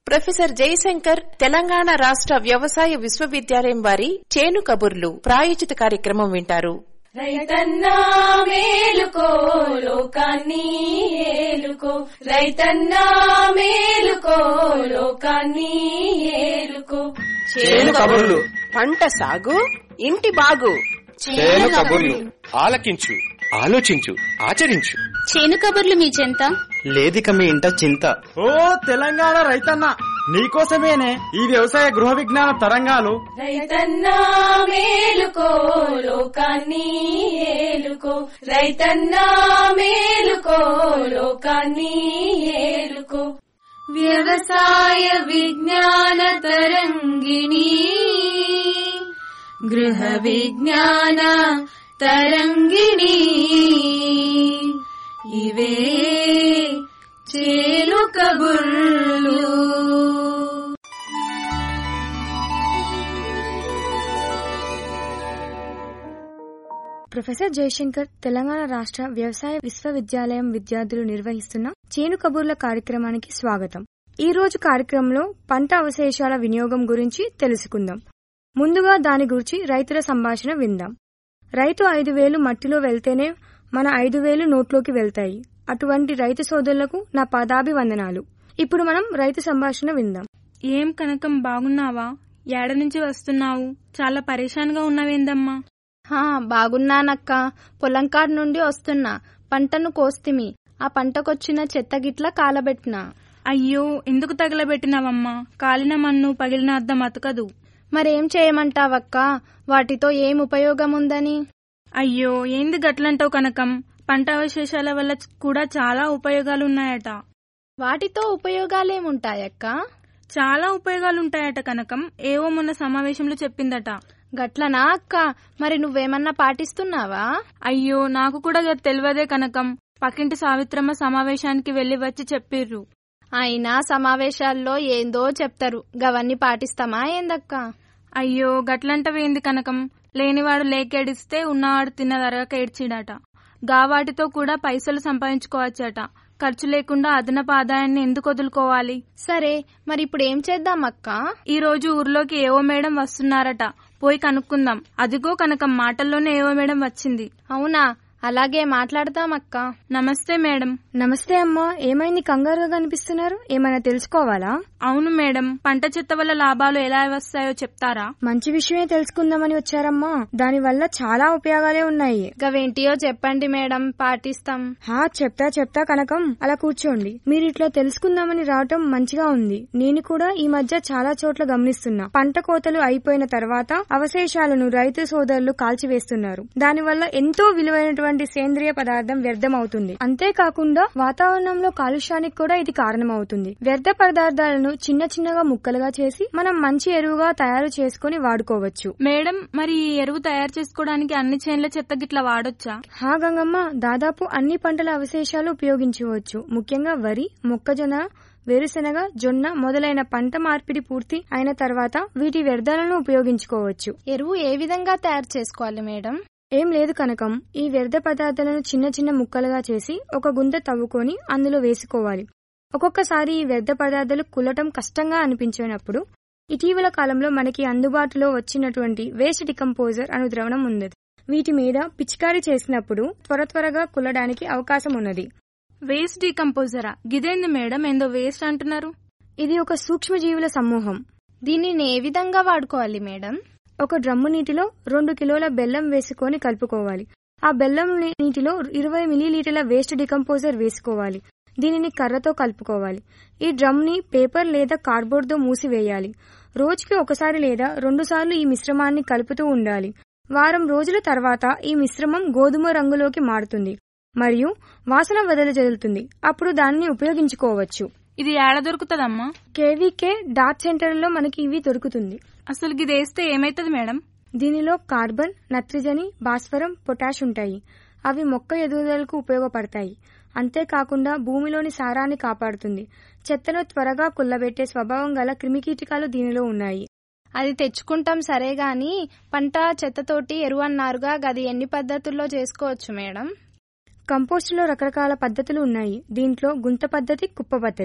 professor Jayashankar Telangana రాష్ట్ర వ్యవసాయ విశ్వవిద్యాలయం వారి చేను కబుర్లు ప్రాయోజిత కార్యక్రమం వింటారు రైతన్నా మేలుకో లోకాన్ని ఏలుకో రైతన్నా మేలుకో లోకాన్ని ఏలుకో చేను కబుర్లు పంట సాగు ఇంటి బాగు చేను కబుర్లు ఆలకించు ఆలోచించు ఆచరించు చేను కబుర్లు మీ చెంత లేదిక మీ ఇంట చింత ఓ తెలంగాణ రైతన్న నీకోసమేనే ఈ వ్యవసాయ గృహ విజ్ఞాన తరంగాలు రైతన్నా మేలుకో లోకాన్ని ఏలుకో రైతన్నా మేలుకో లోకాన్ని ఏలుకో వ్యవసాయ విజ్ఞాన తరంగిణి గృహ విజ్ఞాన తరంగిణి ఇవే చేలు కబుర్లు ప్రొఫెసర్ జయశంకర్ తెలంగాణ రాష్ట్ర వ్యవసాయ విశ్వవిద్యాలయం విద్యార్థులు నిర్వహిస్తున్న చేను కబుర్ల కార్యక్రమానికి స్వాగతం ఈ రోజు కార్యక్రమంలో పంట అవశేషాల వినియోగం గురించి తెలుసుకుందాం ముందుగా దాని గురించి రైతుల సంభాషణ విందాం రైతు ఐదు వేలు మట్టిలో వెళ్తేనే మన ఐదు వేలు నోట్లోకి వెళ్తాయి అటువంటి రైతు సోదరులకు నా పాదాభివందనాలు ఇప్పుడు మనం రైతు సంభాషణ విందాం ఏం కనకం బాగున్నావా ఏడ నుంచి వస్తున్నావు చాలా పరేషాన్గా ఉన్నావేందమ్మా హా బాగున్నానక్క పొలం కాడ నుండి వస్తున్నా పంటను కోస్తిమి ఆ పంటకొచ్చిన చెత్త గిట్ల కాలబెట్టినా అయ్యో ఎందుకు తగలబెట్టినావమ్మా కాలిన మన్ను పగిలిన అద్దం అతకదు మరేం చేయమంటావక్క వాటితో ఏం ఉపయోగం ఉందని అయ్యో ఏంది గట్లంటావు కనకం పంట అవశేషాల వల్ల కూడా చాలా ఉపయోగాలున్నాయట వాటితో ఉపయోగాలేముంటాయక్క చాలా ఉపయోగాలుంటాయట కనకం ఏవో మొన్న సమావేశంలో చెప్పిందట గట్లనా అక్క మరి నువ్వేమన్నా పాటిస్తున్నావా అయ్యో నాకు కూడా గది తెలియదే కనకం పక్కింటి సావిత్రమ్మ సమావేశానికి వెళ్లి వచ్చి చెప్పిర్రు అయినా సమావేశాల్లో ఏందో చెప్తారు గవన్నీ పాటిస్తామా ఏందక్క అయ్యో గట్లంటవేంది కనకం లేనివాడు లేకేడిస్తే ఉన్నవాడు తిన్నదరగక ఏడ్చిడట గా వాటితో కూడా పైసలు సంపాదించుకోవచ్చట ఖర్చు లేకుండా అదనపు ఆదాయాన్ని ఎందుకు వదులుకోవాలి సరే మరి ఇప్పుడు ఏం చేద్దాం అక్క ఈ రోజు ఊర్లోకి ఏవో మేడం వస్తున్నారట పోయి కనుక్కుందాం అదిగో కనకం మాటల్లోనే ఏవో మేడం వచ్చింది అవునా అలాగే మాట్లాడదాం అక్క నమస్తే మేడం నమస్తే అమ్మా ఏమైంది కంగారుగా కనిపిస్తున్నారు ఏమైనా తెలుసుకోవాలా అవును మేడం పంట చెత్త వల్ల లాభాలు ఎలా వస్తాయో చెప్తారా మంచి విషయమే తెలుసుకుందామని వచ్చారమ్మా దాని వల్ల చాలా ఉపయోగాలే ఉన్నాయి గవేంటియో చెప్పండి మేడం పాటిస్తాం హా చెప్తా చెప్తా కనకం అలా కూర్చోండి మీరు ఇట్లా తెలుసుకుందామని రావటం మంచిగా ఉంది నేను కూడా ఈ మధ్య చాలా చోట్ల గమనిస్తున్నా పంట కోతలు అయిపోయిన తర్వాత అవశేషాలను రైతు సోదరులు కాల్చివేస్తున్నారు దానివల్ల ఎంతో విలువైనటువంటి సేంద్రియ పదార్థం వ్యర్థమవుతుంది అంతేకాకుండా వాతావరణంలో కాలుష్యానికి కూడా ఇది కారణమవుతుంది వ్యర్థ పదార్థాలను చిన్న చిన్నగా ముక్కలుగా చేసి మనం మంచి ఎరువుగా తయారు చేసుకుని వాడుకోవచ్చు మేడం మరి ఈ ఎరువు తయారు చేసుకోవడానికి అన్ని చేన్ల చెత్త గిట్ల వాడొచ్చా హా గంగమ్మ దాదాపు అన్ని పంటల అవశేషాలు ఉపయోగించవచ్చు ముఖ్యంగా వరి మొక్కజొన్న వేరుశెనగ జొన్న మొదలైన పంట మార్పిడి పూర్తి అయిన తర్వాత వీటి వ్యర్థాలను ఉపయోగించుకోవచ్చు ఎరువు ఏ విధంగా తయారు చేసుకోవాలి మేడం ఏం లేదు కనకం ఈ వ్యర్థ పదార్థాలను చిన్న చిన్న ముక్కలుగా చేసి ఒక గుంత తవ్వుకొని అందులో వేసుకోవాలి ఒక్కొక్కసారి ఈ వ్యర్థ పదార్థాలు కుల్లటం కష్టంగా అనిపించినప్పుడు ఇటీవల కాలంలో మనకి అందుబాటులో వచ్చినటువంటి వేస్ట్ డికంపోజర్ అను ద్రవణం ఉన్నది వీటి మీద పిచికారీ చేసినప్పుడు త్వర త్వరగా కుల్లడానికి అవకాశం ఉన్నది వేస్ట్ డీకంపోజరా గిదేంది మేడం ఏందో వేస్ట్ అంటున్నారు ఇది ఒక సూక్ష్మజీవుల సమూహం దీనిని ఏ విధంగా వాడుకోవాలి మేడం ఒక డ్రమ్ము నీటిలో రెండు కిలోల బెల్లం వేసుకొని కలుపుకోవాలి ఆ బెల్లం నీ- నీటిలో ఇరవై మిలీలీటర్ల వేస్ట్ డికంపోజర్ వేసుకోవాలి దీనిని కర్రతో కలుపుకోవాలి ఈ డ్రమ్ ని పేపర్ లేదా కార్డ్బోర్డ్తో మూసివేయాలి రోజుకి ఒకసారి లేదా రెండుసార్లు ఈ మిశ్రమాన్ని కలుపుతూ ఉండాలి వారం రోజుల తర్వాత ఈ మిశ్రమం గోధుమ రంగులోకి మారుతుంది మరియు వాసన వదలజల్లుతుంది అప్పుడు దానిని ఉపయోగించుకోవచ్చు ఇది ఏడ దొరుకుతుందమ్మా కేవీకే డాట్ సెంటర్లో మనకి ఇవి దొరుకుతుంది అసలు గిది వేస్తే ఏమైతుంది మేడం దీనిలో కార్బన్ నత్రజని భాస్వరం పొటాష్ ఉంటాయి అవి మొక్క ఎదుగుదలకు ఉపయోగపడతాయి అంతేకాకుండా భూమిలోని సారాన్ని కాపాడుతుంది చెత్తను త్వరగా కుల్లబెట్టే స్వభావం గల క్రిమికీటకాలు దీనిలో ఉన్నాయి అది తెచ్చుకుంటాం సరే గాని పంట చెత్తతోటి ఎరువు అన్నారుగా గది ఎన్ని పద్ధతుల్లో చేసుకోవచ్చు మేడం కంపోస్టులో రకరకాల పద్ధతులు ఉన్నాయి దీంట్లో గుంత పద్ధతి కుప్ప పద్ధతి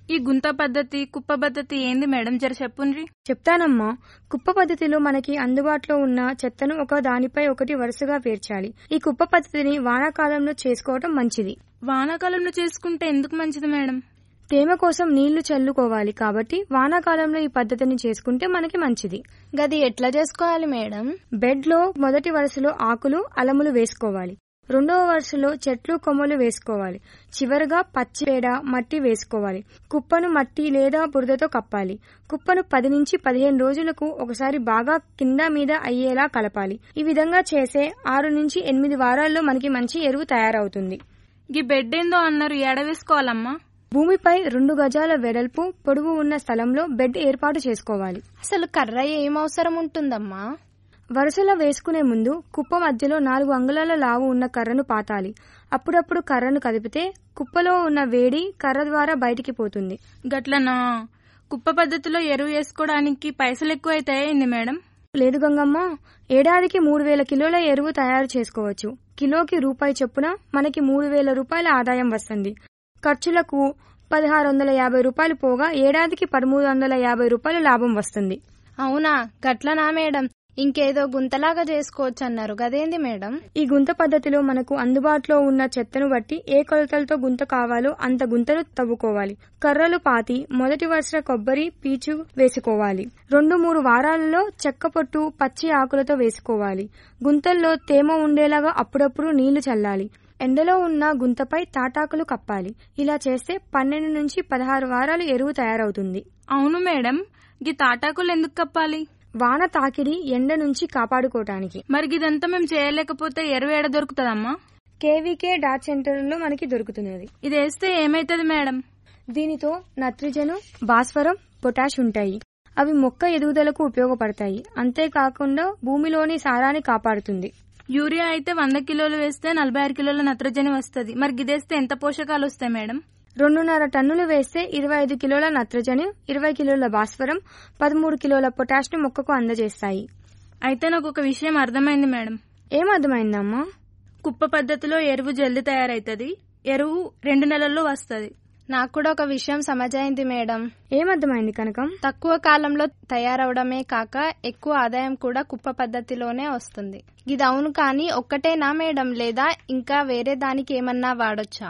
ఈ గుంత పద్ధతి కుప్ప పద్ధతి ఏంది మేడం జర చెప్పుండ్రి చెప్తానమ్మా కుప్ప పద్ధతిలో మనకి అందుబాటులో ఉన్న చెత్తను ఒక దానిపై ఒకటి వరుసగా పేర్చాలి ఈ కుప్ప పద్ధతిని వానాకాలంలో చేసుకోవటం మంచిది వానాకాలంలో చేసుకుంటే ఎందుకు మంచిది మేడం తేమ కోసం నీళ్లు చల్లుకోవాలి కాబట్టి వానాకాలంలో ఈ పద్ధతిని చేసుకుంటే మనకి మంచిది గది ఎట్లా చేసుకోవాలి మేడం బెడ్ లో మొదటి వరుసలో ఆకులు అలములు వేసుకోవాలి రెండవ వరుసలో చెట్లు కొమ్మలు వేసుకోవాలి చివరగా పచ్చి పేడ మట్టి వేసుకోవాలి కుప్పను మట్టి లేదా బురదతో కప్పాలి కుప్పను పది నుంచి పదిహేను రోజులకు ఒకసారి బాగా కింద మీద అయ్యేలా కలపాలి ఈ విధంగా చేసే ఆరు నుంచి ఎనిమిది వారాల్లో మనకి మంచి ఎరువు తయారవుతుంది ఈ బెడ్ ఏందో అన్నారు ఏడ వేసుకోవాలమ్మా భూమిపై రెండు గజాల వెడల్పు పొడవు ఉన్న స్థలంలో బెడ్ ఏర్పాటు చేసుకోవాలి అసలు కర్ర ఏం అవసరం ఉంటుందమ్మా వరుసలో వేసుకునే ముందు కుప్ప మధ్యలో నాలుగు అంగుళాల లావు ఉన్న కర్రను పాతాలి అప్పుడప్పుడు కర్రను కదిపితే కుప్పలో ఉన్న వేడి కర్ర ద్వారా బయటికి పోతుంది గట్లనా కుప్ప పద్ధతిలో ఎరువు వేసుకోవడానికి పైసలు ఎక్కువ అవుతాయింది మేడం లేదు గంగమ్మ ఏడాదికి మూడు వేల కిలోల ఎరువు తయారు చేసుకోవచ్చు కిలోకి రూపాయి చొప్పున మనకి మూడు వేల రూపాయల ఆదాయం వస్తుంది ఖర్చులకు పదహారు వందల యాభై రూపాయలు పోగా ఏడాదికి పదమూడు వందల యాభై రూపాయలు లాభం వస్తుంది అవునా గట్లనా మేడం ఇంకేదో గుంతలాగా చేసుకోవచ్చు అన్నారు గదేంది మేడం ఈ గుంత పద్ధతిలో మనకు అందుబాటులో ఉన్న చెత్తను బట్టి ఏ కొలతలతో గుంత కావాలో అంత గుంతను తవ్వుకోవాలి కర్రలు పాతి మొదటి వరుస కొబ్బరి పీచు వేసుకోవాలి రెండు మూడు వారాలలో చెక్క పొట్టు పచ్చి ఆకులతో వేసుకోవాలి గుంతల్లో తేమ ఉండేలాగా అప్పుడప్పుడు నీళ్లు చల్లాలి ఎండలో ఉన్న గుంతపై తాటాకులు కప్పాలి ఇలా చేస్తే పన్నెండు నుంచి పదహారు వారాలు ఎరువు తయారవుతుంది అవును మేడం గీ తాటాకులు ఎందుకు కప్పాలి వాన తాకిడి ఎండ నుంచి కాపాడుకోవటానికి మరి ఇదంతా మేము చేయలేకపోతే ఎరువు ఏడ దొరుకుతుందమ్మా కేవీకే డాట్ సెంటర్లో మనకి దొరుకుతున్నది ఇది వేస్తే ఏమైతుంది మేడం దీనితో నత్రజను భాస్వరం పొటాష్ ఉంటాయి అవి మొక్క ఎదుగుదలకు ఉపయోగపడతాయి అంతేకాకుండా భూమిలోని సారాన్ని కాపాడుతుంది యూరియా అయితే వంద కిలోలు వేస్తే నలభై ఆరు కిలోల నత్రజని వస్తుంది మరి గిదేస్తే ఎంత పోషకాలు వస్తాయి మేడం రెండున్నర టన్నులు వేస్తే ఇరవై ఐదు కిలోల నత్రజని ఇరవై కిలోల భాస్వరం పదమూడు కిలోల పొటాష్ ను మొక్కకు అందజేస్తాయి అయితే నాకు ఒక విషయం అర్థమైంది మేడం ఏం అర్థమైందమ్మా కుప్ప పద్ధతిలో ఎరువు జల్ది తయారైతుంది ఎరువు రెండు నెలల్లో వస్తుంది నాకు కూడా ఒక విషయం సమజైంది మేడం ఏం అర్థమైంది కనకం తక్కువ కాలంలో తయారవడమే కాక ఎక్కువ ఆదాయం కూడా కుప్ప పద్ధతిలోనే వస్తుంది ఇది అవును కానీ ఒక్కటేనా మేడం లేదా ఇంకా వేరే దానికి ఏమన్నా వాడొచ్చా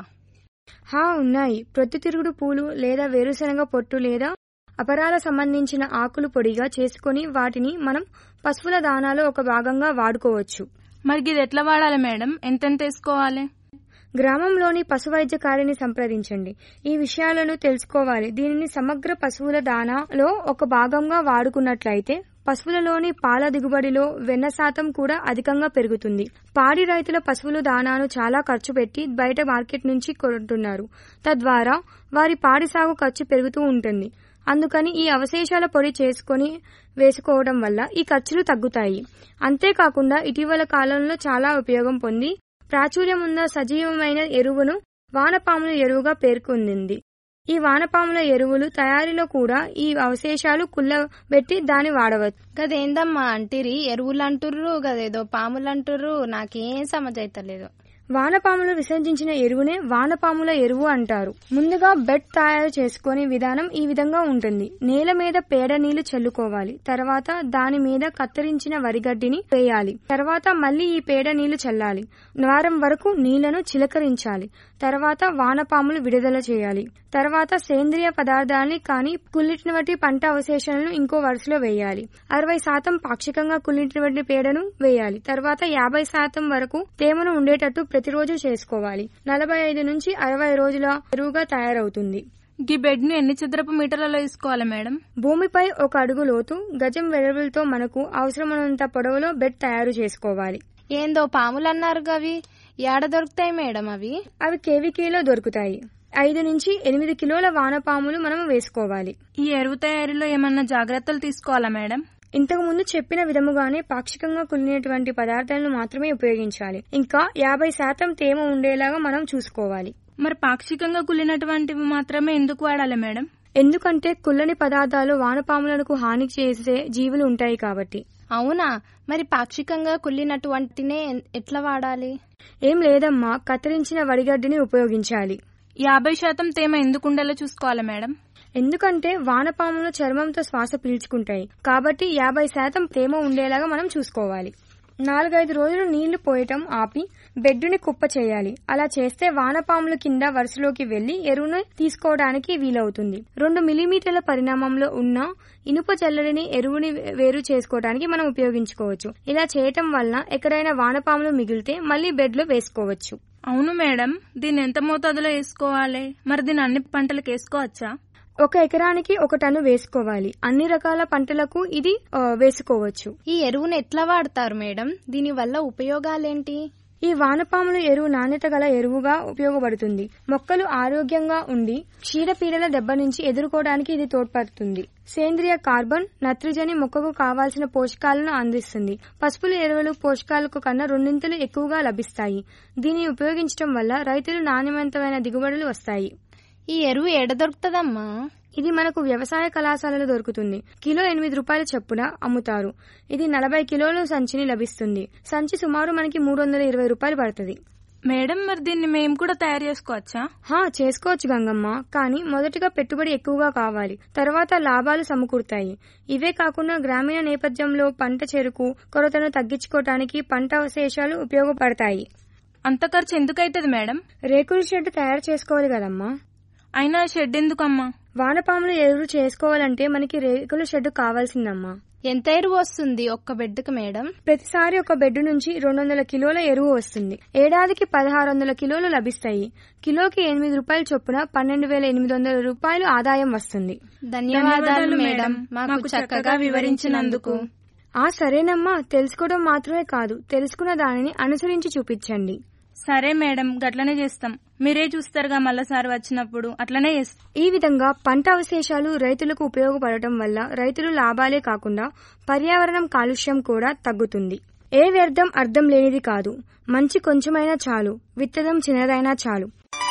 హా ఉన్నాయి ప్రొద్దుతిరుగుడు పూలు లేదా వేరుశనగ పొట్టు లేదా అపరాల సంబంధించిన ఆకులు పొడిగా చేసుకొని వాటిని మనం పశువుల దానాలో ఒక భాగంగా వాడుకోవచ్చు మరి ఇది ఎట్లా వాడాలి మేడం ఎంతెంత వేసుకోవాలి గ్రామంలోని పశు వైద్యకారిని సంప్రదించండి ఈ విషయాలను తెలుసుకోవాలి దీనిని సమగ్ర పశువుల దానాలో ఒక భాగంగా వాడుకున్నట్లయితే పశువులలోని పాల దిగుబడిలో వెన్న శాతం కూడా అధికంగా పెరుగుతుంది పాడి రైతుల పశువుల దానాను చాలా ఖర్చు పెట్టి బయట మార్కెట్ నుంచి కొంటున్నారు తద్వారా వారి పాడి సాగు ఖర్చు పెరుగుతూ ఉంటుంది అందుకని ఈ అవశేషాల పొడి చేసుకొని వేసుకోవడం వల్ల ఈ ఖర్చులు తగ్గుతాయి అంతేకాకుండా ఇటీవల కాలంలో చాలా ఉపయోగం పొంది ప్రాచుర్యం ఉన్న సజీవమైన ఎరువును వానపాముల ఎరువుగా పేర్కొంది ఈ వానపాముల ఎరువులు తయారీలో కూడా ఈ అవశేషాలు కుల్లబెట్టి దాన్ని వాడవచ్చు గదేందమ్మా అంటిరి ఎరువులు అంటుర్రు గదేదో పాములు అంటుర్రు నాకేం సమజైతలేదు వానపాములు విసర్జించిన ఎరువునే వానపాముల ఎరువు అంటారు ముందుగా బెడ్ తయారు చేసుకునే విధానం ఈ విధంగా ఉంటుంది నేల మీద పేడ నీళ్లు చల్లుకోవాలి తర్వాత దాని మీద కత్తిరించిన వరిగడ్డిని వేయాలి తర్వాత మళ్ళీ ఈ పేడ నీళ్లు చల్లాలి వారం వరకు నీళ్లను చిలకరించాలి తర్వాత వానపాములు విడుదల చేయాలి తర్వాత సేంద్రియ పదార్థాన్ని కానీ కుళ్ళినటువంటి పంట అవశేషాలను ఇంకో వరుసలో వేయాలి అరవై శాతం పాక్షికంగా కుళ్ళినటువంటి పేడను వేయాలి తర్వాత యాభై శాతం వరకు తేమను ఉండేటట్టు ప్రతిరోజు చేసుకోవాలి నలభై ఐదు నుంచి అరవై రోజుల ఎరువుగా తయారవుతుంది గీ బెడ్ ను ఎన్ని చదరపు మీటర్లలో తీసుకోవాలి మేడం భూమిపై ఒక అడుగు లోతు గజం వెడల్పులతో మనకు అవసరమైనంత పొడవులో బెడ్ తయారు చేసుకోవాలి ఏందో పాములు అన్నారు గవి ఏడ దొరుకుతాయి మేడం అవి అవి కేవీకేలో దొరుకుతాయి ఐదు నుంచి ఎనిమిది కిలోల వానపాములు మనం వేసుకోవాలి ఈ ఎరువు తయారీలో ఏమన్నా జాగ్రత్తలు తీసుకోవాలా మేడం ఇంతకు ముందు చెప్పిన విధముగానే పాక్షికంగా కుళ్ళినటువంటి పదార్థాలను మాత్రమే ఉపయోగించాలి ఇంకా యాభై శాతం తేమ ఉండేలాగా మనం చూసుకోవాలి మరి పాక్షికంగా కుళ్ళినటువంటివి మాత్రమే ఎందుకు వాడాలి మేడం ఎందుకంటే కుళ్ళని పదార్థాలు వానపాములకు హాని చేసే జీవులు ఉంటాయి కాబట్టి అవునా మరి పాక్షికంగా కుళ్ళినటువంటినే ఎన్- ఎట్లా వాడాలి ఏం లేదమ్మా కత్తిరించిన వడిగడ్డిని ఉపయోగించాలి యాభై శాతం తేమ ఎందుకు ఉండేలా చూసుకోవాలి మేడం ఎందుకంటే వానపాములు చర్మంతో శ్వాస పీల్చుకుంటాయి కాబట్టి యాభై శాతం తేమ ఉండేలాగా మనం చూసుకోవాలి నాలుగైదు రోజులు నీళ్లు పోయటం ఆపి బెడ్డుని కుప్ప చేయాలి అలా చేస్తే వానపాములు కింద వరుసలోకి వెళ్లి ఎరువును తీసుకోవడానికి వీలవుతుంది రెండు మిలీమీటర్ల పరిణామంలో ఉన్న ఇనుప జల్లెడని ఎరువుని వేరు చేసుకోవడానికి మనం ఉపయోగించుకోవచ్చు ఇలా చేయటం వలన ఎక్కడైనా వానపాములు మిగిలితే మళ్లీ బెడ్ లో వేసుకోవచ్చు అవును మేడం దీన్ని ఎంత మోతాదులో వేసుకోవాలి మరి దీన్ని అన్ని పంటలకు వేసుకోవచ్చా ఒక ఎకరానికి ఒక టన్ను వేసుకోవాలి అన్ని రకాల పంటలకు ఇది ఆ, వేసుకోవచ్చు ఈ ఎరువును ఎట్లా వాడతారు మేడం దీని వల్ల ఉపయోగాలేంటి ఈ వానపాముల ఎరువు నాణ్యత గల ఎరువుగా ఉపయోగపడుతుంది మొక్కలు ఆరోగ్యంగా ఉండి క్షీరపీడల దెబ్బ నుంచి ఎదుర్కోవడానికి ఇది తోడ్పడుతుంది సేంద్రియ కార్బన్ నత్రజని మొక్కకు కావాల్సిన పోషకాలను అందిస్తుంది పసుపుల ఎరువులు పోషకాలకు కన్నా రెండింతలు ఎక్కువగా లభిస్తాయి దీనిని ఉపయోగించడం వల్ల రైతులు నాణ్యవంతమైన దిగుబడులు వస్తాయి ఈ ఎరువు ఎడ దొరుకుతుందమ్మా ఇది మనకు వ్యవసాయ కళాశాలలో దొరుకుతుంది కిలో ఎనిమిది రూపాయల చొప్పున అమ్ముతారు ఇది నలభై కిలోల సంచిని లభిస్తుంది సంచి సుమారు మనకి మూడు వందల ఇరవై రూపాయలు పడుతుంది మేడం మరి దీన్ని మేము కూడా తయారు చేసుకోవచ్చా హా చేసుకోవచ్చు గంగమ్మ కానీ మొదటిగా పెట్టుబడి ఎక్కువగా కావాలి తర్వాత లాభాలు సమకూరుతాయి ఇవే కాకుండా గ్రామీణ నేపథ్యంలో పంట చెరుకు కొరతను తగ్గించుకోవటానికి పంట అవశేషాలు ఉపయోగపడతాయి అంత ఖర్చు ఎందుకైతుంది మేడం రేకుల షెడ్ తయారు చేసుకోవాలి కదమ్మా అయినా షెడ్ ఎందుకమ్మా వానపాములు ఎరువు చేసుకోవాలంటే మనకి రేకుల షెడ్ కావాల్సిందమ్మా ఎంత ఎరువు వస్తుంది ఒక్క బెడ్కి మేడం ప్రతిసారి ఒక బెడ్ నుంచి రెండు వందల కిలోల ఎరువు వస్తుంది ఏడాదికి పదహారు వందల కిలోలు లభిస్తాయి కిలోకి ఎనిమిది రూపాయల చొప్పున పన్నెండు వేల ఎనిమిది వందల రూపాయలు ఆదాయం వస్తుంది ధన్యవాదాలు మేడం మాకు చక్కగా వివరించినందుకు ఆ సరేనమ్మా తెలుసుకోవడం మాత్రమే కాదు తెలుసుకున్న దానిని అనుసరించి చూపించండి సరే మేడం గట్లనే చేస్తాం మీరే చూస్తారుగా మళ్ళసారి వచ్చినప్పుడు అట్లనే చేస్తాం ఈ విధంగా పంట అవశేషాలు రైతులకు ఉపయోగపడటం వల్ల రైతులు లాభాలే కాకుండా పర్యావరణం కాలుష్యం కూడా తగ్గుతుంది ఏ వ్యర్థం అర్థం లేనిది కాదు మంచి కొంచెమైనా చాలు విత్తనం చిన్నదైనా చాలు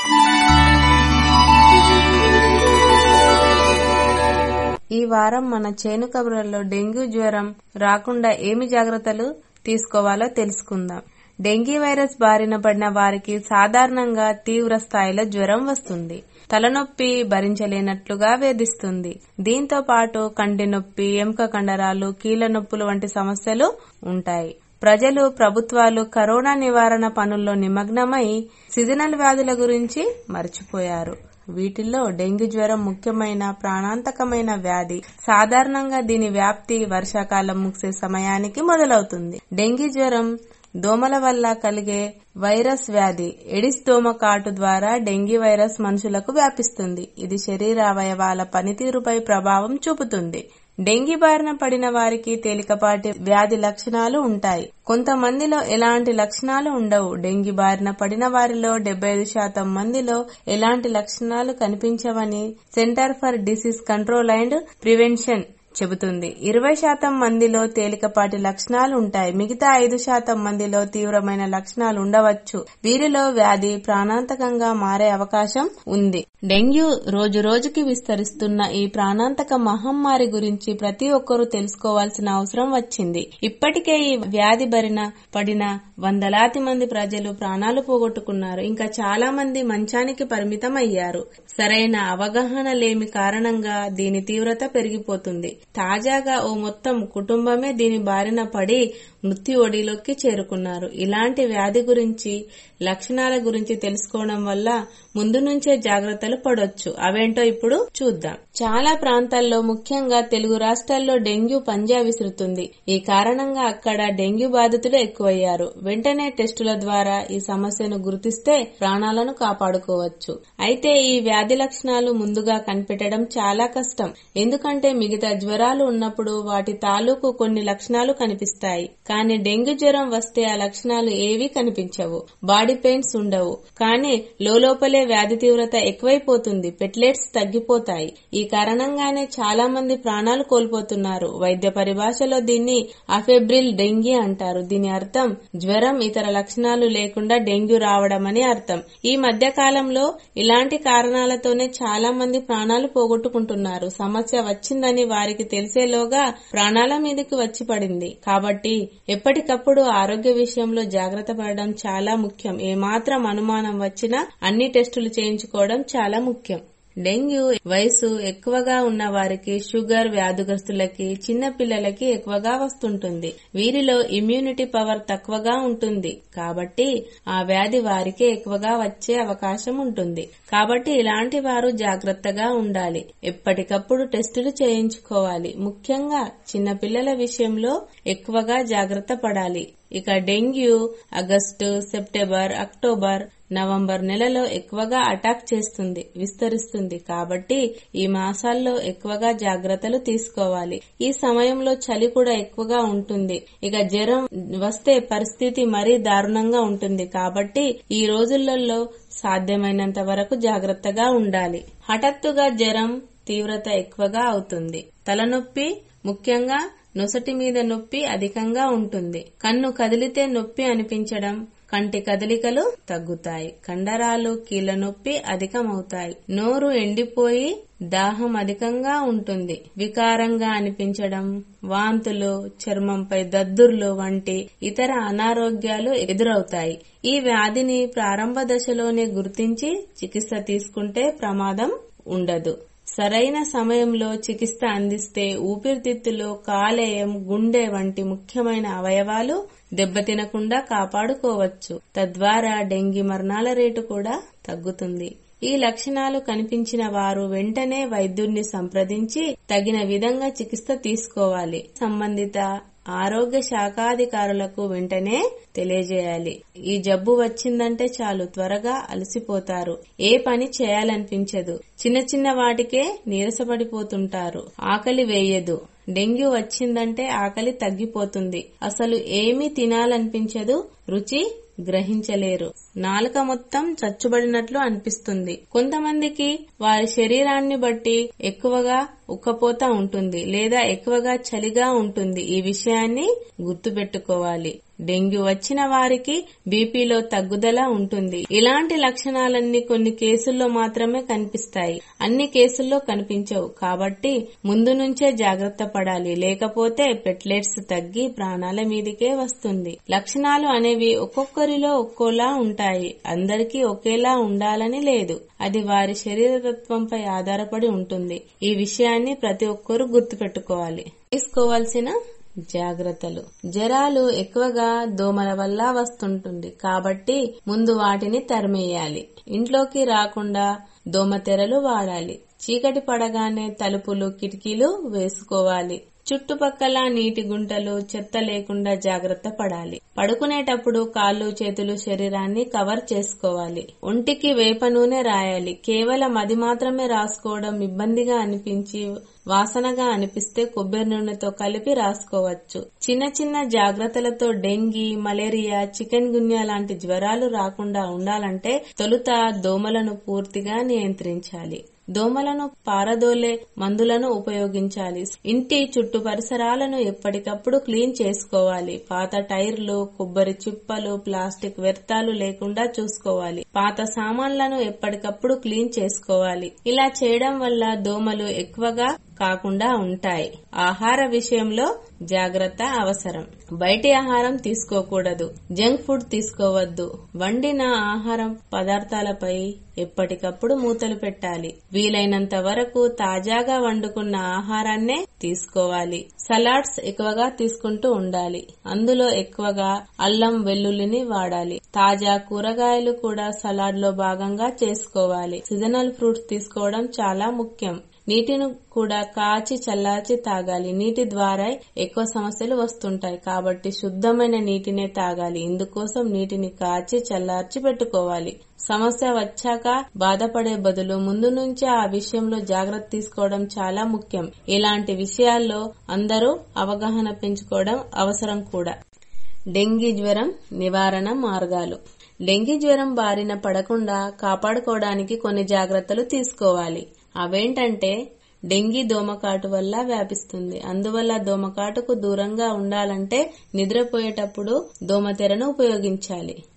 ఈ వారం మన చేను కబుర్లలో డెంగ్యూ జ్వరం రాకుండా ఏమి జాగ్రత్తలు తీసుకోవాలో తెలుసుకుందాం డెంగీ వైరస్ బారిన పడిన వారికి సాధారణంగా తీవ్ర స్థాయిలో జ్వరం వస్తుంది తలనొప్పి భరించలేనట్లుగా వేధిస్తుంది దీంతో పాటు కంటి నొప్పి ఎముక కండరాలు కీళ్ల నొప్పులు వంటి సమస్యలు ఉంటాయి ప్రజలు ప్రభుత్వాలు కరోనా నివారణ పనుల్లో నిమగ్నమై సీజనల్ వ్యాధుల గురించి మర్చిపోయారు వీటిల్లో డెంగ్యూ జ్వరం ముఖ్యమైన ప్రాణాంతకమైన వ్యాధి సాధారణంగా దీని వ్యాప్తి వర్షాకాలం ముగిసే సమయానికి మొదలవుతుంది డెంగీ జ్వరం దోమల వల్ల కలిగే వైరస్ వ్యాధి ఎడిస్ దోమ కాటు ద్వారా డెంగీ వైరస్ మనుషులకు వ్యాపిస్తుంది ఇది శరీర అవయవాల పనితీరుపై ప్రభావం చూపుతుంది డెంగీ బారిన పడిన వారికి తేలికపాటి వ్యాధి లక్షణాలు ఉంటాయి కొంతమందిలో ఎలాంటి లక్షణాలు ఉండవు డెంగీ బారిన పడిన వారిలో డెబ్బై ఐదు శాతం మందిలో ఎలాంటి లక్షణాలు కనిపించవని center for disease control and prevention చెబుతుంది ఇరవై శాతం మందిలో తేలికపాటి లక్షణాలు ఉంటాయి మిగతా ఐదు శాతం మందిలో తీవ్రమైన లక్షణాలు ఉండవచ్చు వీరిలో వ్యాధి ప్రాణాంతకంగా మారే అవకాశం ఉంది డెంగ్యూ రోజు రోజుకి విస్తరిస్తున్న ఈ ప్రాణాంతక మహమ్మారి గురించి ప్రతి ఒక్కరూ తెలుసుకోవాల్సిన అవసరం వచ్చింది ఇప్పటికే ఈ వ్యాధి బరిన పడిన వందలాది మంది ప్రజలు ప్రాణాలు పోగొట్టుకున్నారు ఇంకా చాలా మంది మంచానికి పరిమితం అయ్యారు సరైన అవగాహన లేమి కారణంగా దీని తీవ్రత పెరిగిపోతుంది తాజాగా ఓ మొత్తం కుటుంబమే దీని బారిన పడి మృత్యు ఒడిలోకి చేరుకున్నారు ఇలాంటి వ్యాధి గురించి లక్షణాల గురించి తెలుసుకోవడం వల్ల ముందు నుంచే జాగ్రత్తలు పడొచ్చు అవేంటో ఇప్పుడు చూద్దాం చాలా ప్రాంతాల్లో ముఖ్యంగా తెలుగు రాష్ట్రాల్లో డెంగ్యూ పంజా విసురుతుంది ఈ కారణంగా అక్కడ డెంగ్యూ బాధితులు ఎక్కువయ్యారు వెంటనే టెస్టుల ద్వారా ఈ సమస్యను గుర్తిస్తే ప్రాణాలను కాపాడుకోవచ్చు అయితే ఈ వ్యాధి లక్షణాలు ముందుగా కనిపెట్టడం చాలా కష్టం ఎందుకంటే మిగతా జ్వరాలు ఉన్నప్పుడు వాటి తాలూకు కొన్ని లక్షణాలు కనిపిస్తాయి కానీ డెంగ్యూ జ్వరం వస్తే ఆ లక్షణాలు ఏవీ కనిపించవు బాడీ పెయిన్స్ ఉండవు కానీ లోపలే వ్యాధి తీవ్రత ఎక్కువైపోతుంది పెట్లెట్స్ తగ్గిపోతాయి ఈ కారణంగానే చాలా మంది ప్రాణాలు కోల్పోతున్నారు వైద్య పరిభాషలో దీన్ని అఫెబ్రిల్ డెంగీ అంటారు దీని అర్థం జ్వరం ఇతర లక్షణాలు లేకుండా డెంగ్యూ రావడం అని అర్థం ఈ మధ్య కాలంలో ఇలాంటి కారణాలతోనే చాలా మంది ప్రాణాలు పోగొట్టుకుంటున్నారు సమస్య వచ్చిందని వారికి వారికి తెలిసేలోగా ప్రాణాల మీదకి వచ్చి పడింది కాబట్టి ఎప్పటికప్పుడు ఆరోగ్య విషయంలో జాగ్రత్త పడడం చాలా ముఖ్యం ఏమాత్రం అనుమానం వచ్చినా అన్ని టెస్టులు చేయించుకోవడం చాలా ముఖ్యం డెంగ్యూ వయసు ఎక్కువగా ఉన్న వారికి షుగర్ వ్యాధిగ్రస్తులకి చిన్న పిల్లలకి ఎక్కువగా వస్తుంటుంది వీరిలో ఇమ్యూనిటీ పవర్ తక్కువగా ఉంటుంది కాబట్టి ఆ వ్యాధి వారికే ఎక్కువగా వచ్చే అవకాశం ఉంటుంది కాబట్టి ఇలాంటి వారు జాగ్రత్తగా ఉండాలి ఎప్పటికప్పుడు టెస్టులు చేయించుకోవాలి ముఖ్యంగా చిన్న పిల్లల విషయంలో ఎక్కువగా జాగ్రత్త పడాలి ఇక dengue August September October November నెలలో ఎక్కువగా అటాక్ చేస్తుంది విస్తరిస్తుంది కాబట్టి ఈ మాసాల్లో ఎక్కువగా జాగ్రత్తలు తీసుకోవాలి ఈ సమయంలో చలి కూడా ఎక్కువగా ఉంటుంది ఇక జ్వరం వస్తే పరిస్థితి మరీ దారుణంగా ఉంటుంది కాబట్టి ఈ రోజులలో సాధ్యమైనంత వరకు జాగ్రత్తగా ఉండాలి హఠాత్తుగా జ్వరం తీవ్రత ఎక్కువగా అవుతుంది తలనొప్పి ముఖ్యంగా నొసటి మీద నొప్పి అధికంగా ఉంటుంది కన్ను కదిలితే నొప్పి అనిపించడం కంటి కదలికలు తగ్గుతాయి కండరాలు కీళ్ల నొప్పి అధికమవుతాయి నోరు ఎండిపోయి దాహం అధికంగా ఉంటుంది వికారంగా అనిపించడం వాంతులు చర్మంపై దద్దుర్లు వంటి ఇతర అనారోగ్యాలు ఎదురవుతాయి ఈ వ్యాధిని ప్రారంభ దశలోనే గుర్తించి చికిత్స తీసుకుంటే ప్రమాదం ఉండదు సరైన సమయంలో చికిత్స అందిస్తే ఊపిరితిత్తులు కాలేయం గుండె వంటి ముఖ్యమైన అవయవాలు దెబ్బతినకుండా కాపాడుకోవచ్చు తద్వారా డెంగీ మరణాల రేటు కూడా తగ్గుతుంది ఈ లక్షణాలు కనిపించిన వారు వెంటనే వైద్యుడిని సంప్రదించి తగిన విధంగా చికిత్స తీసుకోవాలి సంబంధిత ఆరోగ్య శాఖాధికారులకు వెంటనే తెలియజేయాలి ఈ జబ్బు వచ్చిందంటే చాలు త్వరగా అలసిపోతారు ఏ పని చేయాలనిపించదు చిన్న చిన్న వాటికే నీరసపడిపోతుంటారు ఆకలి వేయదు డెంగ్యూ వచ్చిందంటే ఆకలి తగ్గిపోతుంది అసలు ఏమీ తినాలనిపించదు రుచి గ్రహించలేరు నాలుక మొత్తం చచ్చుబడినట్లు అనిపిస్తుంది కొంతమందికి వారి శరీరాన్ని బట్టి ఎక్కువగా ఉక్కపోత ఉంటుంది లేదా ఎక్కువగా చలిగా ఉంటుంది ఈ విషయాన్ని గుర్తుపెట్టుకోవాలి డెంగ్యూ వచ్చిన వారికి బీపీలో తగ్గుదల ఉంటుంది ఇలాంటి లక్షణాలన్నీ కొన్ని కేసుల్లో మాత్రమే కనిపిస్తాయి అన్ని కేసుల్లో కనిపించవు కాబట్టి ముందు నుంచే జాగ్రత్త పడాలి లేకపోతే పెట్లెట్స్ తగ్గి ప్రాణాల మీదికే వస్తుంది లక్షణాలు అనేవి ఒక్కొక్కరిలో ఒక్కోలా ఉంటాయి అందరికీ ఒకేలా ఉండాలని లేదు అది వారి శరీరతత్వంపై ఆధారపడి ఉంటుంది ఈ విషయాన్ని ప్రతి ఒక్కరూ గుర్తుపెట్టుకోవాలి తీసుకోవాల్సిన జాగ్రత్తలు జ్వరాలు ఎక్కువగా దోమల వల్ల వస్తుంటుంది కాబట్టి ముందు వాటిని తరిమేయాలి ఇంట్లోకి రాకుండా దోమతెరలు వాడాలి చీకటి పడగానే తలుపులు కిటికీలు వేసుకోవాలి చుట్టుపక్కల నీటి గుంటలు చెత్త లేకుండా జాగ్రత్త పడాలి పడుకునేటప్పుడు కాళ్ళు చేతులు శరీరాన్ని కవర్ చేసుకోవాలి ఒంటికి వేప నూనె రాయాలి కేవలం అది మాత్రమే రాసుకోవడం ఇబ్బందిగా అనిపించి వాసనగా అనిపిస్తే కొబ్బరి నూనెతో కలిపి రాసుకోవచ్చు చిన్న చిన్న జాగ్రత్తలతో డెంగీ మలేరియా చికెన్ గున్యా లాంటి జ్వరాలు రాకుండా ఉండాలంటే తొలుత దోమలను పూర్తిగా నియంత్రించాలి దోమలను పారదోలే మందులను ఉపయోగించాలి ఇంటి చుట్టూ పరిసరాలను ఎప్పటికప్పుడు క్లీన్ చేసుకోవాలి పాత టైర్లు కొబ్బరి చిప్పలు ప్లాస్టిక్ వ్యర్థాలు లేకుండా చూసుకోవాలి పాత సామాన్లను ఎప్పటికప్పుడు క్లీన్ చేసుకోవాలి ఇలా చేయడం వల్ల దోమలు ఎక్కువగా కాకుండా ఉంటాయి ఆహార విషయంలో జాగ్రత్త అవసరం బయటి ఆహారం తీసుకోకూడదు జంక్ ఫుడ్ తీసుకోవద్దు వండిన ఆహారం పదార్థాలపై ఎప్పటికప్పుడు మూతలు పెట్టాలి వీలైనంత వరకు తాజాగా వండుకున్న ఆహారాన్నే తీసుకోవాలి సలాడ్స్ ఎక్కువగా తీసుకుంటూ ఉండాలి అందులో ఎక్కువగా అల్లం వెల్లుల్లిని వాడాలి తాజా కూరగాయలు కూడా సలాడ్ లో భాగంగా చేసుకోవాలి సీజనల్ ఫ్రూట్స్ తీసుకోవడం చాలా ముఖ్యం నీటిని కూడా కాచి చల్లార్చి తాగాలి నీటి ద్వారా ఎక్కువ సమస్యలు వస్తుంటాయి కాబట్టి శుద్ధమైన నీటినే తాగాలి ఇందుకోసం నీటిని కాచి చల్లార్చి పెట్టుకోవాలి సమస్య వచ్చాక బాధపడే బదులు ముందు నుంచే ఆ విషయంలో జాగ్రత్త తీసుకోవడం చాలా ముఖ్యం ఇలాంటి విషయాల్లో అందరూ అవగాహన పెంచుకోవడం అవసరం కూడా డెంగీ జ్వరం నివారణ మార్గాలు డెంగీ జ్వరం బారిన పడకుండా కాపాడుకోవడానికి కొన్ని జాగ్రత్తలు తీసుకోవాలి అవేంటంటే డెంగీ దోమకాటు వల్ల వ్యాపిస్తుంది అందువల్ల దోమకాటుకు దూరంగా ఉండాలంటే నిద్రపోయేటప్పుడు దోమతెరను ఉపయోగించాలి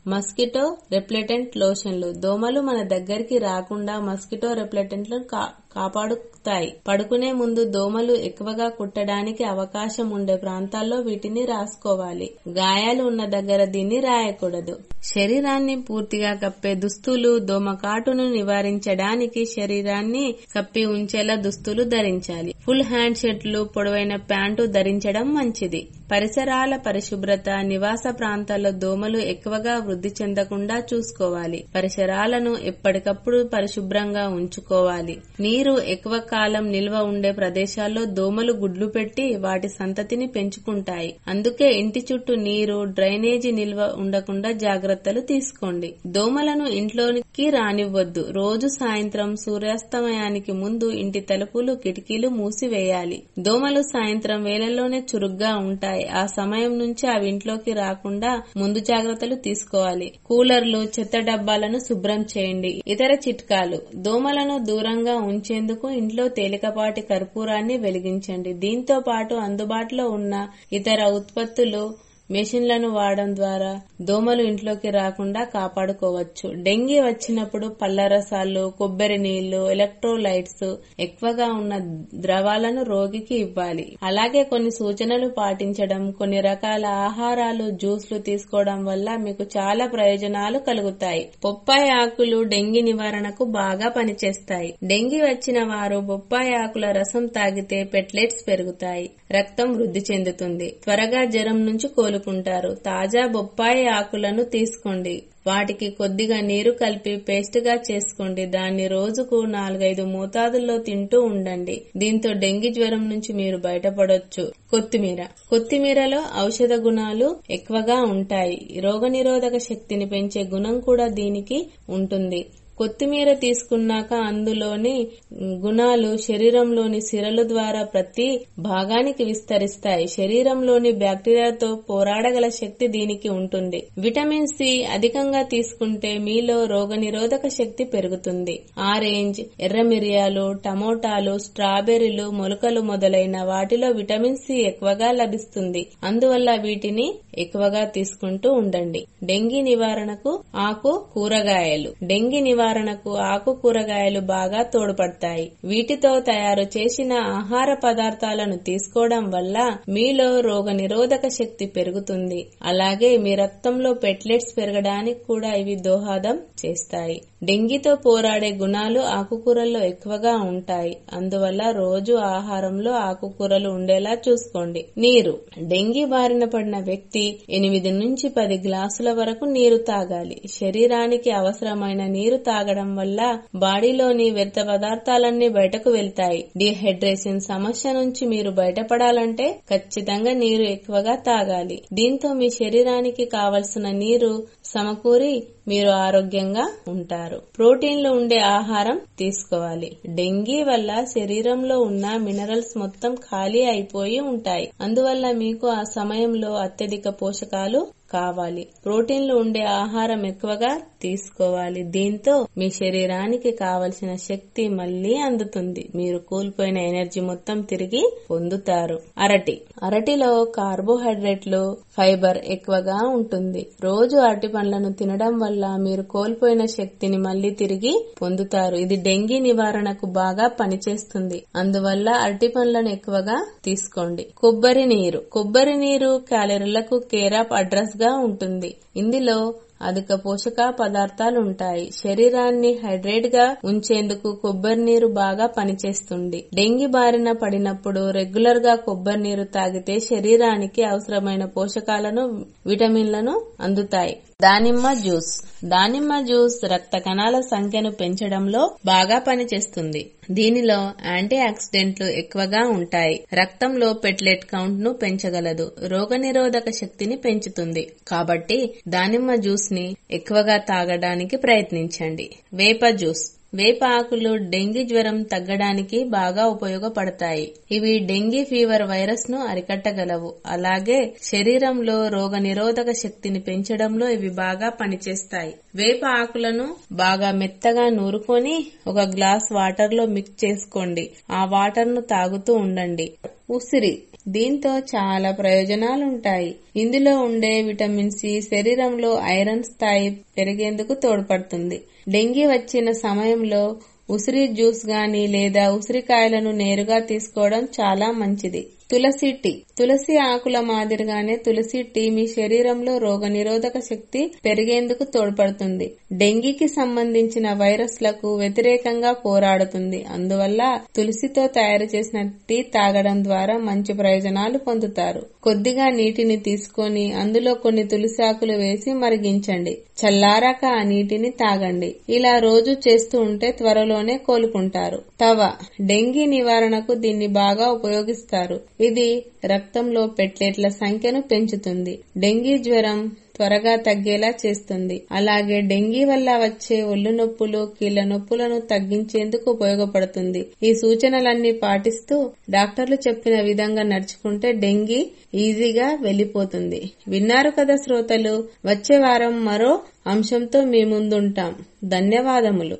మస్కిటో రెప్లెటెంట్ లోషన్లు దోమలు మన దగ్గరికి రాకుండా మస్కిటో రెప్లెటెంట్లను కా- కాపాడుతాయి పడుకునే ముందు దోమలు ఎక్కువగా కుట్టడానికి అవకాశం ఉండే ప్రాంతాల్లో వీటిని రాసుకోవాలి గాయాలు ఉన్న దగ్గర దీన్ని రాయకూడదు శరీరాన్ని పూర్తిగా కప్పే దుస్తులు దోమ కాటును నివారించడానికి శరీరాన్ని కప్పి ఉంచేలా దుస్తులు ధరించాలి ఫుల్ హ్యాండ్ షర్ట్లు పొడవైన ప్యాంటు ధరించడం మంచిది పరిసరాల పరిశుభ్రత నివాస ప్రాంతాల్లో దోమలు ఎక్కువగా వృద్ధి చెందకుండా చూసుకోవాలి పరిసరాలను ఎప్పటికప్పుడు పరిశుభ్రంగా ఉంచుకోవాలి నీరు ఎక్కువ కాలం నిల్వ ఉండే ప్రదేశాల్లో దోమలు గుడ్లు పెట్టి వాటి సంతతిని పెంచుకుంటాయి అందుకే ఇంటి చుట్టూ నీరు డ్రైనేజీ నిల్వ ఉండకుండా జాగ్రత్తలు తీసుకోండి దోమలను ఇంట్లోకి రానివ్వద్దు రోజు సాయంత్రం సూర్యాస్తమయానికి ముందు ఇంటి తలుపులు కిటికీలు మూసివేయాలి దోమలు సాయంత్రం వేళల్లోనే చురుగ్గా ఉంటాయి ఆ సమయం నుంచి అవి ఇంట్లోకి రాకుండా ముందు జాగ్రత్తలు తీసుకోవాలి కూలర్లు చెత్త డబ్బాలను శుభ్రం చేయండి ఇతర చిట్కాలు దోమలను దూరంగా ఉంచేందుకు ఇంట్లో తేలికపాటి కర్పూరాన్ని వెలిగించండి దీంతో పాటు అందుబాటులో ఉన్న ఇతర ఉత్పత్తులు మెషిన్లను వాడడం ద్వారా దోమలు ఇంట్లోకి రాకుండా కాపాడుకోవచ్చు డెంగీ వచ్చినప్పుడు పళ్ళ రసాలు కొబ్బరి నీళ్లు ఎలక్ట్రోలైట్స్ ఎక్కువగా ఉన్న ద్రవాలను రోగికి ఇవ్వాలి అలాగే కొన్ని సూచనలు పాటించడం కొన్ని రకాల ఆహారాలు జ్యూస్లు తీసుకోవడం వల్ల మీకు చాలా ప్రయోజనాలు కలుగుతాయి బొప్పాయి ఆకులు డెంగీ నివారణకు బాగా పనిచేస్తాయి డెంగీ వచ్చిన వారు బొప్పాయి ఆకుల రసం తాగితే పెట్లెట్స్ పెరుగుతాయి రక్తం వృద్ధి చెందుతుంది త్వరగా జ్వరం నుంచి కోలుకుంటారు తాజా బొప్పాయి ఆకులను తీసుకోండి వాటికి కొద్దిగా నీరు కలిపి పేస్ట్ గా చేసుకోండి దాన్ని రోజుకు నాలుగైదు మోతాదుల్లో తింటూ ఉండండి దీంతో డెంగీ జ్వరం నుంచి మీరు బయటపడొచ్చు కొత్తిమీర కొత్తిమీరలో ఔషధ గుణాలు ఎక్కువగా ఉంటాయి రోగనిరోధక శక్తిని పెంచే గుణం కూడా దీనికి ఉంటుంది కొత్తిమీర తీసుకున్నాక అందులోని గుణాలు శరీరంలోని సిరల ద్వారా ప్రతి భాగానికి విస్తరిస్తాయి శరీరంలోని బ్యాక్టీరియాతో పోరాడగల శక్తి దీనికి ఉంటుంది విటమిన్ సి అధికంగా తీసుకుంటే మీలో రోగనిరోధక శక్తి పెరుగుతుంది ఆరెంజ్ ఎర్ర మిరియాలు టమోటాలు స్ట్రాబెర్రీలు మొలకలు మొదలైన వాటిలో విటమిన్ సి ఎక్కువగా లభిస్తుంది అందువల్ల వీటిని ఎక్కువగా తీసుకుంటూ ఉండండి డెంగీ నివారణకు ఆకు కూరగాయలు డెంగీ నివారణకు ఆకు కూరగాయలు బాగా తోడ్పడతాయి వీటితో తయారు చేసిన ఆహార పదార్థాలను తీసుకోవడం వల్ల మీలో రోగ నిరోధక శక్తి పెరుగుతుంది అలాగే మీ రక్తంలో పెట్లెట్స్ పెరగడానికి కూడా ఇవి దోహదం చేస్తాయి డెంగీతో పోరాడే గుణాలు ఆకుకూరల్లో ఎక్కువగా ఉంటాయి అందువల్ల రోజు ఆహారంలో ఆకుకూరలు ఉండేలా చూసుకోండి నీరు డెంగీ బారిన పడిన వ్యక్తి ఎనిమిది నుంచి పది గ్లాసుల వరకు నీరు తాగాలి శరీరానికి అవసరమైన నీరు తాగడం వల్ల బాడీలోని వ్యర్థ పదార్థాలన్నీ బయటకు వెళ్తాయి డిహైడ్రేషన్ సమస్య నుంచి మీరు బయటపడాలంటే ఖచ్చితంగా నీరు ఎక్కువగా తాగాలి దీంతో మీ శరీరానికి కావలసిన నీరు సమకూరి మీరు ఆరోగ్యంగా ఉంటారు ప్రోటీన్లు ఉండే ఆహారం తీసుకోవాలి డెంగీ వల్ల శరీరంలో ఉన్న మినరల్స్ మొత్తం ఖాళీ అయిపోయి ఉంటాయి అందువల్ల మీకు ఆ సమయంలో అత్యధిక పోషకాలు కావాలి ప్రోటీన్లు ఉండే ఆహారం ఎక్కువగా తీసుకోవాలి దీంతో మీ శరీరానికి కావలసిన శక్తి మళ్లీ అందుతుంది మీరు కోల్పోయిన ఎనర్జీ మొత్తం తిరిగి పొందుతారు అరటి అరటిలో కార్బోహైడ్రేట్లు ఫైబర్ ఎక్కువగా ఉంటుంది రోజు అరటి పండ్లను తినడం వల్ల మీరు కోల్పోయిన శక్తిని మళ్లీ తిరిగి పొందుతారు ఇది డెంగీ నివారణకు బాగా పనిచేస్తుంది అందువల్ల అరటి పండ్లను ఎక్కువగా తీసుకోండి కొబ్బరి నీరు కొబ్బరి నీరు క్యాలరీలకు కేర్ ఆఫ్ అడ్రస్ గా ఉంటుంది ఇందులో అధిక పోషక పదార్థాలు ఉంటాయి శరీరాన్ని హైడ్రేట్ గా ఉంచేందుకు కొబ్బరి నీరు బాగా పనిచేస్తుంది డెంగీ బారిన పడినప్పుడు రెగ్యులర్ గా కొబ్బరి నీరు తాగితే శరీరానికి అవసరమైన పోషకాలను విటమిన్లను అందుతాయి దానిమ్మ జ్యూస్ దానిమ్మ జ్యూస్ రక్త కణాల సంఖ్యను పెంచడంలో బాగా పనిచేస్తుంది దీనిలో యాంటీ ఆక్సిడెంట్లు ఎక్కువగా ఉంటాయి రక్తంలో పెట్లెట్ కౌంట్ ను పెంచగలదు రోగనిరోధక శక్తిని పెంచుతుంది కాబట్టి దానిమ్మ జ్యూస్ ని ఎక్కువగా తాగడానికి ప్రయత్నించండి వేప జ్యూస్ వేప ఆకులు డెంగీ జ్వరం తగ్గడానికి బాగా ఉపయోగపడతాయి ఇవి డెంగీ ఫీవర్ వైరస్ ను అరికట్టగలవు అలాగే శరీరంలో రోగ నిరోధక శక్తిని పెంచడంలో ఇవి బాగా పనిచేస్తాయి వేప ఆకులను బాగా మెత్తగా నూరుకొని ఒక గ్లాస్ వాటర్ లో మిక్స్ చేసుకోండి ఆ వాటర్ ను తాగుతూ ఉండండి ఉసిరి దీంతో చాలా ప్రయోజనాలుంటాయి ఇందులో ఉండే విటమిన్ సి శరీరంలో ఐరన్ స్థాయి పెరిగేందుకు తోడ్పడుతుంది డెంగీ వచ్చిన సమయంలో ఉసిరి జ్యూస్ గాని లేదా ఉసిరికాయలను నేరుగా తీసుకోవడం చాలా మంచిది తులసి టీ తులసి ఆకుల మాదిరిగానే తులసి టీ మీ శరీరంలో రోగ నిరోధక శక్తి పెరిగేందుకు తోడ్పడుతుంది డెంగీకి సంబంధించిన వైరస్లకు వ్యతిరేకంగా పోరాడుతుంది అందువల్ల తులసితో తయారు చేసిన టీ తాగడం ద్వారా మంచి ప్రయోజనాలు పొందుతారు కొద్దిగా నీటిని తీసుకొని అందులో కొన్ని తులసి ఆకులు వేసి మరిగించండి చల్లారాక ఆ నీటిని తాగండి ఇలా రోజు చేస్తూ ఉంటే త్వరలోనే కోలుకుంటారు తవ డెంగీ నివారణకు దీన్ని బాగా ఉపయోగిస్తారు ఇది రక్తంలో పెట్లెట్ల సంఖ్యను పెంచుతుంది డెంగీ జ్వరం త్వరగా తగ్గేలా చేస్తుంది అలాగే డెంగీ వల్ల వచ్చే ఒళ్ళు నొప్పులు కీళ్ల నొప్పులను తగ్గించేందుకు ఉపయోగపడుతుంది ఈ సూచనలన్నీ పాటిస్తూ డాక్టర్లు చెప్పిన విధంగా నడుచుకుంటే డెంగీ ఈజీగా వెళ్లిపోతుంది విన్నారు కదా శ్రోతలు వచ్చే వారం మరో అంశంతో మీ ముందుంటాం ధన్యవాదములు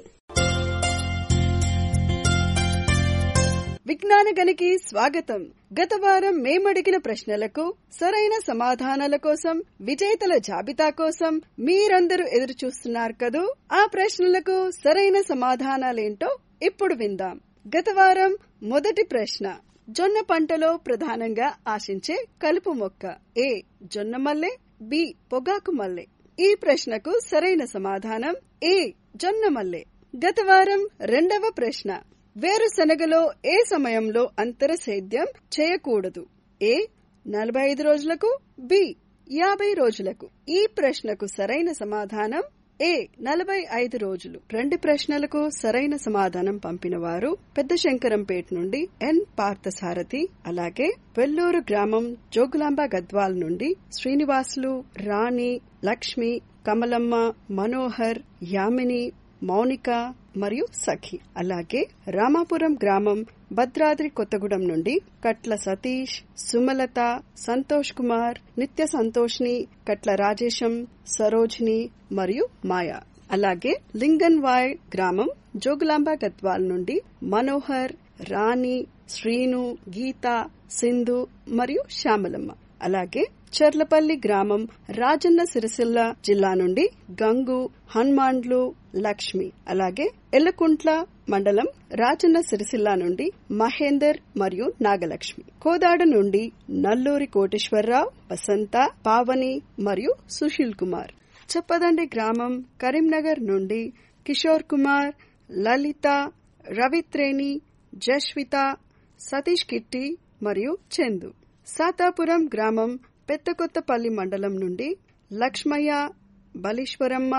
విజ్ఞాన గనికి స్వాగతం గత వారం మేమడిగిన ప్రశ్నలకు సరైన సమాధానాల కోసం విజేతల జాబితా కోసం మీరందరూ ఎదురు చూస్తున్నారు కదూ ఆ ప్రశ్నలకు సరైన సమాధానాలేంటో ఇప్పుడు విందాం గత వారం మొదటి ప్రశ్న జొన్న పంటలో ప్రధానంగా ఆశించే కలుపు మొక్క ఏ జొన్న మల్లె బి పొగాకు మల్లె ఈ ప్రశ్నకు సరైన సమాధానం ఏ జొన్న మల్లె గత వారం రెండవ ప్రశ్న వేరుశనగలో ఏ సమయంలో అంతర సేద్యం చేయకూడదు ఏ నలభై ఐదు రోజులకు బి యాభై రోజులకు ఈ ప్రశ్నకు సరైన సమాధానం ఏ నలభై ఐదు రోజులు రెండు ప్రశ్నలకు సరైన సమాధానం పంపిన వారు పెద్ద శంకరంపేట నుండి ఎన్ పార్థసారథి అలాగే వెల్లూరు గ్రామం జోగులాంబ గద్వాల్ నుండి శ్రీనివాసులు రాణి లక్ష్మి కమలమ్మ మనోహర్ యామిని మౌనిక మరియు సఖి అలాగే రామాపురం గ్రామం భద్రాద్రి కొత్తగూడెం నుండి కట్ల సతీష్ సుమలత సంతోష్ కుమార్ నిత్య సంతోష్ని కట్ల రాజేశం సరోజిని మరియు మాయా అలాగే లింగన్వాయ్ గ్రామం జోగులాంబ గద్వాల్ నుండి మనోహర్ రాణి శ్రీను గీత సింధు మరియు శ్యామలమ్మ అలాగే చర్లపల్లి గ్రామం రాజన్న సిరిసిల్ల జిల్లా నుండి గంగు హనుమాండ్లు లక్ష్మి అలాగే ఎల్లకుంట్ల మండలం రాజన్న సిరిసిల్ల నుండి మహేందర్ మరియు నాగలక్ష్మి కోదాడ నుండి నల్లూరి కోటేశ్వరరావు వసంత పావని మరియు సుశీల్ కుమార్ చెప్పదండి గ్రామం కరీంనగర్ నుండి కిషోర్ కుమార్ లలిత రవిత్రేణి జస్విత సతీష్ కిట్టి మరియు చందు సాతాపురం గ్రామం పెద్దకొత్తపల్లి మండలం నుండి లక్ష్మయ్య బలీశ్వరమ్మ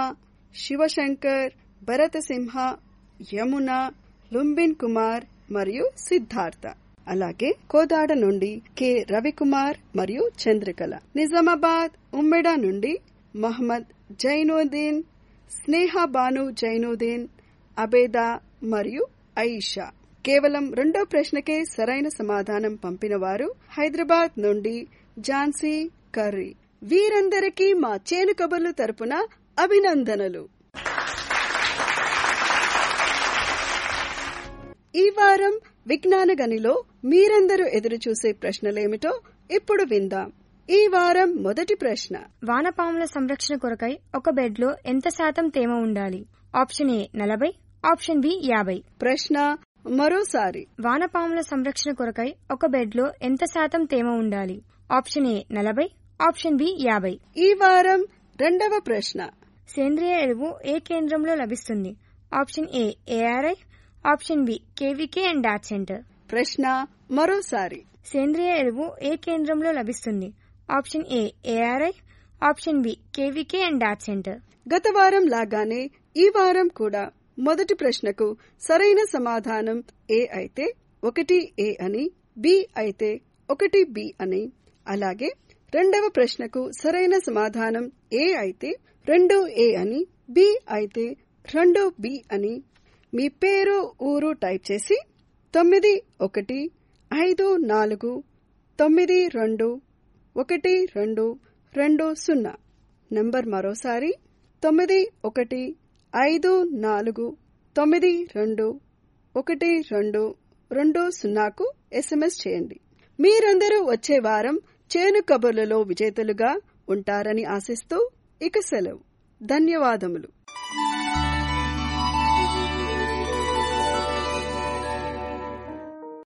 శివశంకర్ భరతసింహ యమున లుంబిన్ కుమార్ మరియు సిద్ధార్థ అలాగే కోదాడ నుండి కె రవికుమార్ మరియు చంద్రకళ నిజామాబాద్ ఉమ్మెడ నుండి మహమ్మద్ జైనుద్దీన్ స్నేహ బాను జైనుద్దీన్ అబేదా మరియు ఐషా కేవలం రెండో ప్రశ్నకే సరైన సమాధానం పంపిన వారు హైదరాబాద్ నుండి ఝాన్సీ కర్రీ వీరందరికీ మా చేను కబుర్లు తరపున అభినందనలు ఈ వారం విజ్ఞాన గనిలో మీరందరూ ఎదురు చూసే ప్రశ్నలేమిటో ఇప్పుడు విందాం ఈ వారం మొదటి ప్రశ్న వానపాముల సంరక్షణ కొరకై ఒక బెడ్ లో ఎంత శాతం తేమ ఉండాలి ఆప్షన్ ఏ నలభై ఆప్షన్ బి యాభై ప్రశ్న మరోసారి వానపాముల సంరక్షణ కొరకై ఒక బెడ్ లో ఎంత శాతం తేమ ఉండాలి ఆప్షన్ ఏ నలభై ఆప్షన్ బి యాభై ఈ వారం రెండవ ప్రశ్న సేంద్రియ ఎరువు ఏ కేంద్రంలో లభిస్తుంది option A ARI option B KVK and dot center ప్రశ్న మరోసారి సేంద్రియ ఎరువు ఏ కేంద్రంలో లభిస్తుంది option A ARI option B KVK and dot center గత వారం లాగానే ఈ వారం కూడా మొదటి ప్రశ్నకు సరైన సమాధానం ఏ అయితే ఒకటి ఏ అని బి అయితే ఒకటి బి అని అలాగే రెండవ ప్రశ్నకు సరైన సమాధానం ఏ అయితే రెండు ఏ అని బి అయితే రెండు బి అని మీ పేరు ఊరు టైప్ చేసి తొమ్మిది ఒకటి ఐదు నాలుగు తొమ్మిది రెండు ఒకటి రెండు రెండు సున్నా నంబర్ మరోసారి తొమ్మిది ఒకటి ఐదు నాలుగు తొమ్మిది రెండు ఒకటి రెండు రెండు సున్నాకు ఎస్ఎంఎస్ చేయండి మీరందరూ వచ్చే వారం చేను కబుర్లలో విజేతలుగా ఉంటారని ఆశిస్తూ ఇక సెలవు ధన్యవాదములు